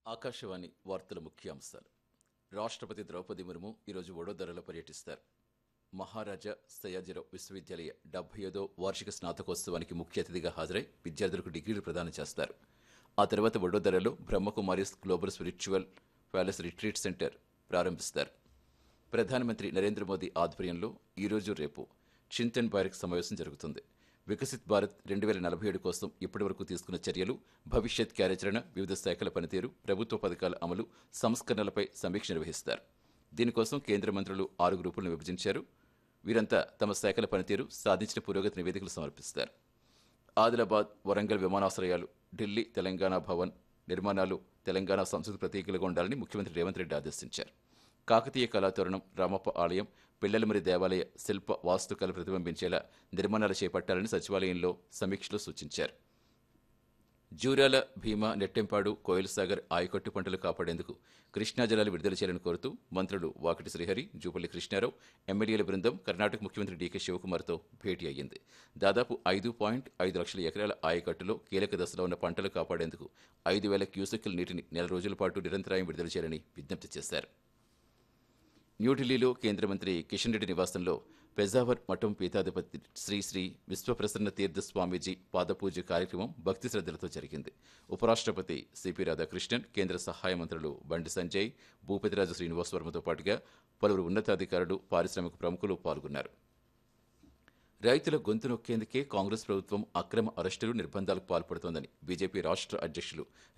ఆకాశవాణి వార్తల ముఖ్యాంశాలు రాష్ట్రపతి ద్రౌపది ముర్ము ఈరోజు వడోదరలో పర్యటిస్తారు మహారాజా సయాజిరావు విశ్వవిద్యాలయ డెబ్బై ఐదో వార్షిక స్నాతకోత్సవానికి ముఖ్య అతిథిగా హాజరై విద్యార్థులకు డిగ్రీలు ప్రదానం చేస్తారు ఆ తర్వాత వడోదరలో Brahma Kumaris global spiritual palace retreat centre ప్రారంభిస్తారు ప్రధానమంత్రి నరేంద్ర మోదీ ఆధ్వర్యంలో ఈరోజు రేపు చింతన్ భారత్ సమావేశం జరుగుతుంది వికసిత్ భారత్ రెండు వేల నలభై ఏడు కోసం ఇప్పటివరకు తీసుకున్న చర్యలు భవిష్యత్ కార్యాచరణ వివిధ శాఖల పనితీరు ప్రభుత్వ పథకాల అమలు సంస్కరణలపై సమీక్ష నిర్వహిస్తారు దీనికోసం కేంద్ర మంత్రులు ఆరు గ్రూపులను విభజించారు వీరంతా తమ శాఖల పనితీరు సాధించిన పురోగతి నివేదికలు సమర్పిస్తారు ఆదిలాబాద్ వరంగల్ విమానాశ్రయాలు ఢిల్లీ తెలంగాణ భవన్ నిర్మాణాలు తెలంగాణ సంస్కృతి ప్రతీకలుగా ఉండాలని ముఖ్యమంత్రి రేవంత్ రెడ్డి ఆదేశించారు కాకతీయ కళాతోరణం రామప్ప ఆలయం పిల్లలమరి దేవాలయ శిల్ప వాస్తుకళ ప్రతిబింబించేలా నిర్మాణాలు చేపట్టాలని సచివాలయంలో సమీక్షలో సూచించారు జూరాల భీమా నెట్టెంపాడు కోయిలసాగర్ ఆయకట్టు పంటలు కాపాడేందుకు కృష్ణా జలాలు విడుదల చేయాలని కోరుతూ మంత్రులు వాకిటి శ్రీహరి జూపల్లి కృష్ణారావు ఎమ్మెల్యేల బృందం కర్ణాటక ముఖ్యమంత్రి డీకే శివకుమార్తో భేటీ అయ్యింది దాదాపు ఐదు పాయింట్ ఐదు లక్షల ఎకరాల ఆయకట్టులో కీలక దశలో ఉన్న పంటలు కాపాడేందుకు ఐదు వేల క్యూసెక్కుల నీటిని నెల రోజుల పాటు నిరంతరాయం విడుదల చేయాలని విజ్ఞప్తి చేశారు న్యూఢిల్లీలో కేంద్ర మంత్రి కిషన్ రెడ్డి నివాసంలో పెజావర్ మఠం పీఠాధిపతి శ్రీ శ్రీ విశ్వప్రసన్న తీర్థ స్వామీజీ పాదపూజ కార్యక్రమం భక్తి శ్రద్ధలతో జరిగింది ఉపరాష్ట్రపతి సిపి రాధాకృష్ణన్ కేంద్ర సహాయ మంత్రులు బండి సంజయ్ భూపతిరాజు శ్రీనివాస్ వర్మతో పాటుగా పలువురు ఉన్నతాధికారులు పారిశ్రామిక ప్రముఖులు పాల్గొన్నారు రైతుల గొంతు నొక్కేందుకే కాంగ్రెస్ ప్రభుత్వం అక్రమ అరెస్టులు నిర్బంధాలకు పాల్పడుతోందని బీజేపీ రాష్ట్ర అధ్యక్షులు